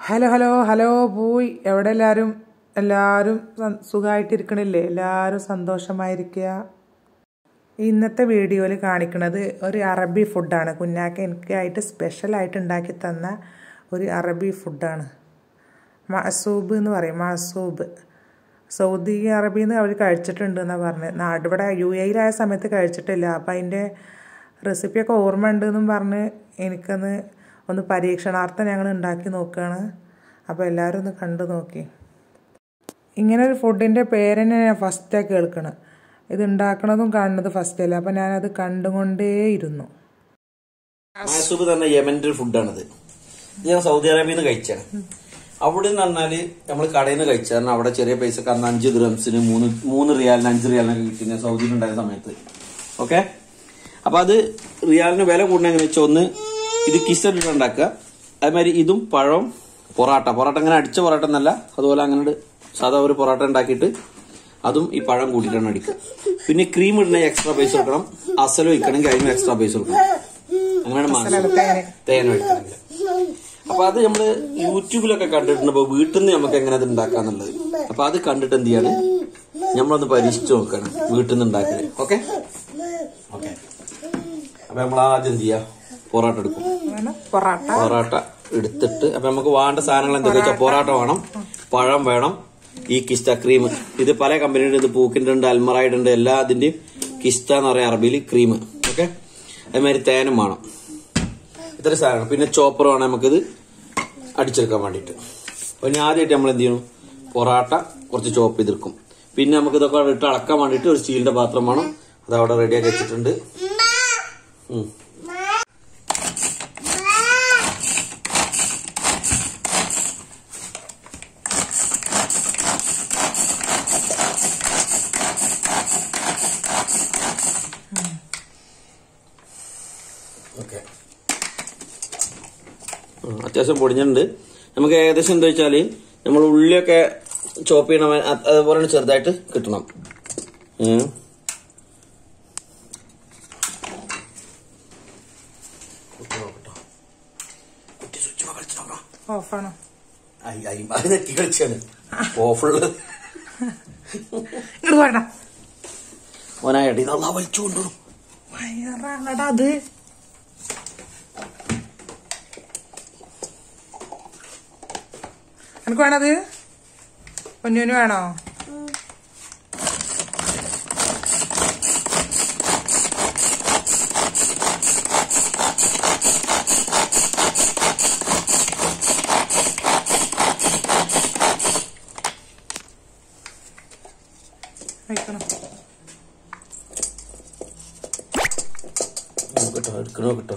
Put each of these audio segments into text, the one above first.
Hello hello hello പോയി എവിടെ എല്ലാവരും എല്ലാവരും സുഖമായിട്ടിരിക്കണില്ലേ എല്ലാവരും സന്തോഷമായിരിക്കുക ഇന്നത്തെ വീഡിയോയിൽ കാണിക്കുന്നത് ഒരു അറബി ഫുഡാണ് കുഞ്ഞാക്ക എനിക്കായിട്ട് സ്പെഷ്യലായിട്ട് ഉണ്ടാക്കി തന്ന ഒരു അറബി ഫുഡാണ് മസൂബ് എന്ന് പറയും മസൂബ് സൗദി അറബിയിൽ നിന്ന് അവർ കഴിച്ചിട്ടുണ്ട് എന്നാണ് പറഞ്ഞത് നാട് ഇവിടെ യു എയിലായ സമയത്ത് കഴിച്ചിട്ടില്ല അപ്പം അതിൻ്റെ റെസിപ്പിയൊക്കെ ഓർമ്മ ഉണ്ട് എന്നും പറഞ്ഞ് എനിക്കൊന്ന് ഒന്ന് പരീക്ഷണാർത്ഥം ഞങ്ങൾ ഉണ്ടാക്കി നോക്കുകയാണ് അപ്പോൾ എല്ലാവരും ഒന്ന് കണ്ടു നോക്കി ഇങ്ങനെ ഒരു ഫുഡിൻ്റെ പേര് തന്നെ ഞാൻ ഫസ്റ്റാണ് കേൾക്കണം ഇത് ഉണ്ടാക്കണതും കാണുന്നത് ഫസ്റ്റ് അല്ല അപ്പം ഞാനത് കണ്ടുകൊണ്ടേയിരുന്നു മാസൂബ് തന്നെ യമന്റെ ഒരു ഫുഡാണിത് ഞാൻ സൗദി അറേബ്യയിൽ നിന്ന് കഴിച്ചാണ് അവിടെ നിന്ന് പറഞ്ഞാല് നമ്മൾ കടയിൽ നിന്ന് കഴിച്ചാൽ കാരണം അവിടെ ചെറിയ പൈസക്ക് അന്ന് അഞ്ച് ദ്രംസിന് മൂന്ന് മൂന്ന് റിയാലിന് അഞ്ച് റിയാലിനൊക്കെ കിട്ടി ഞാൻ സൗദിയിൽ ഉണ്ടായ സമയത്ത് ഓക്കെ അപ്പൊ അത് റിയാലിന് വില കൂടുന്ന എങ്ങനെ വെച്ചാൽ ഒന്ന് ഇത് കിസ്റ്റഡിട്ട് ഉണ്ടാക്കുക അതേമാതിരി ഇതും പഴവും പൊറാട്ട പൊറാട്ട അങ്ങനെ അടിച്ച പൊറാട്ട എന്നല്ല അതുപോലെ അങ്ങനെ സാധാ ഒരു പൊറാട്ട ഉണ്ടാക്കിയിട്ട് അതും ഈ പഴം കൂട്ടിയിട്ടാണ് അടിക്കുക പിന്നെ ക്രീം ഇടുന്ന എക്സ്ട്രാ പൈസ കൊടുക്കണം അസൽ വയ്ക്കണമെങ്കിൽ അതിനും എക്സ്ട്രാ പൈസ കൊടുക്കണം അങ്ങനെയാണ് മാസം തേൻ ഒഴിക്കണമെങ്കിൽ അപ്പൊ അത് നമ്മള് യൂട്യൂബിലൊക്കെ കണ്ടിട്ടുണ്ട് അപ്പൊ വീട്ടിൽ നിന്ന് നമുക്ക് എങ്ങനെ അത് ഉണ്ടാക്കാന്നുള്ളത് അപ്പൊ അത് കണ്ടിട്ട് എന്ത് ചെയ്യാണ് നമ്മളൊന്ന് പരീക്ഷിച്ചു നോക്കാണ് വീട്ടിൽ നിന്ന് ഉണ്ടാക്കുന്നത് ഓക്കെ ഓക്കെ അപ്പൊ നമ്മൾ ആദ്യം എന്ത് ചെയ്യാ പൊറോട്ട എടുക്കും പൊറാട്ട പൊറോട്ട എടുത്തിട്ട് അപ്പൊ നമുക്ക് വേണ്ട സാധനങ്ങൾ എന്തൊക്കെ വെച്ചാൽ പൊറോട്ട വേണം പഴം വേണം ഈ കിസ്റ്റ ക്രീം ഇത് പല കമ്പനിയുടെ ഇത് പൂക്കിന്റെ ഉണ്ട് അൽമറായിഡ് ഉണ്ട് എല്ലാ അതിന്റെയും കിസ്റ്റ എന്ന് പറയാം അറബിയിൽ ക്രീം ഓക്കെ അതേമാതിരി തേനും വേണം ഇത്ര സാധനം പിന്നെ ചോപ്പർ വേണം നമുക്കിത് അടിച്ചെടുക്കാൻ വേണ്ടിയിട്ട് അപ്പൊ ഞാൻ ആദ്യമായിട്ട് നമ്മൾ എന്ത് ചെയ്യണം പൊറാട്ട കുറച്ച് ചോപ്പ് ചെയ്തെടുക്കും പിന്നെ നമുക്ക് ഇതൊക്കെ ഇട്ട് അളക്കാൻ വേണ്ടിയിട്ട് ഒരു സ്റ്റീലിന്റെ പാത്രം വേണം അത് അവിടെ റെഡിയാക്കി വെച്ചിട്ടുണ്ട് ഉം. ഓക്കെ അത്യാവശ്യം പൊടിഞ്ഞിട്ടുണ്ട് നമുക്ക് ഏകദേശം എന്താ വെച്ചാല് നമ്മൾ ഉള്ളിയൊക്കെ ചോപ്പ് ചെയ്യണ മ- അത് അതുപോലെ ചെറുതായിട്ട് കിട്ടണം ഏ? കുത്തി നോക്കട്ടോ. കുത്തി switch ഒക്കെ കളിച്ച് നോക്കാം. ഓഫാണോ ഐ, ഐ, അത് നെക്കി കളിച്ചാണ് ഓഫുള്ളത് ഇങ്ങോട്ട് പോരണ്ട ഓനായിട്ട് ഇതല്ലാ വലിച്ചു കൊണ്ടുവരും വയറാണടാ അത് എനിക്ക് വേണത് പൊന്നൂന് വേണോ കഴിക്കണം കിട്ടോ എടുക്കണോ കിട്ടോ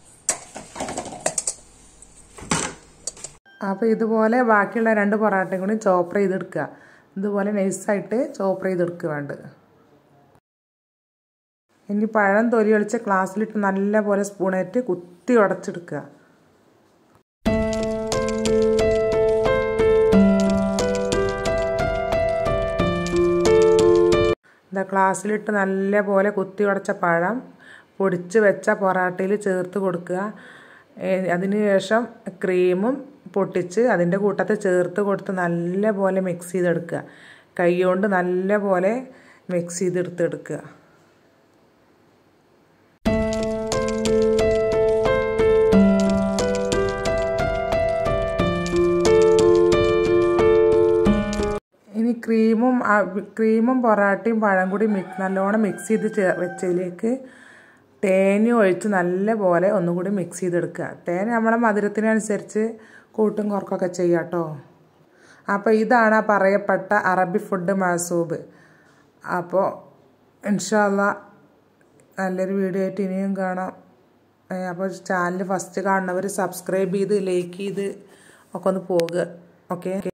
അപ്പോൾ ഇതുപോലെ ബാക്കിയുള്ള രണ്ട് പൊറാട്ടയും കൂടി ചോപ്പർ ചെയ്തെടുക്കുക ഇതുപോലെ നൈസായിട്ട് ചോപ്പർ ചെയ്തെടുക്കുക വേണ്ടത് ഇനി പഴം തൊലി ഒളിച്ച് ഗ്ലാസ്സിലിട്ട് നല്ല പോലെ സ്പൂണേറ്റ് കുത്തി ഉടച്ചെടുക്കുക എന്താ ഗ്ലാസ്സിലിട്ട് നല്ല പോലെ കുത്തി ഉടച്ച പഴം പൊടിച്ച് വെച്ച പൊറാട്ടയിൽ ചേർത്ത് കൊടുക്കുക അതിന് ശേഷം ക്രീമും പൊട്ടിച്ച് അതിൻ്റെ കൂട്ടത്തിൽ ചേർത്ത് കൊടുത്ത് നല്ല പോലെ മിക്സ് ചെയ്തെടുക്കുക കൈ കൊണ്ട് നല്ല പോലെ മിക്സ് ചെയ്തെടുത്തെടുക്കുക ഇനി ക്രീമും ആ- ക്രീമും പൊറാട്ടയും പഴം കൂടി മിക്സ് നല്ലോണം മിക്സ് ചെയ്ത് ചേ വെച്ചതിലേക്ക് തേനും ഒഴിച്ച് നല്ല പോലെ ഒന്നുകൂടി മിക്സ് ചെയ്തെടുക്കുക തേൻ നമ്മളെ മധുരത്തിനനുസരിച്ച് കൂട്ടും കുറക്കൊക്കെ ചെയ്യാം കേട്ടോ അപ്പോൾ ഇതാണ് ആ പറയപ്പെട്ട അറബി ഫുഡ് മസൂബ് അപ്പോൾ ഇൻഷാല്ല നല്ലൊരു വീഡിയോ ആയിട്ട് ഇനിയും കാണാം ഏ, അപ്പോൾ ചാനൽ ഫസ്റ്റ് കാണുന്നവർ സബ്സ്ക്രൈബ് ചെയ്ത് ലൈക്ക് ചെയ്ത് ഒക്കെ ഒന്ന് പോകുക ഓക്കെ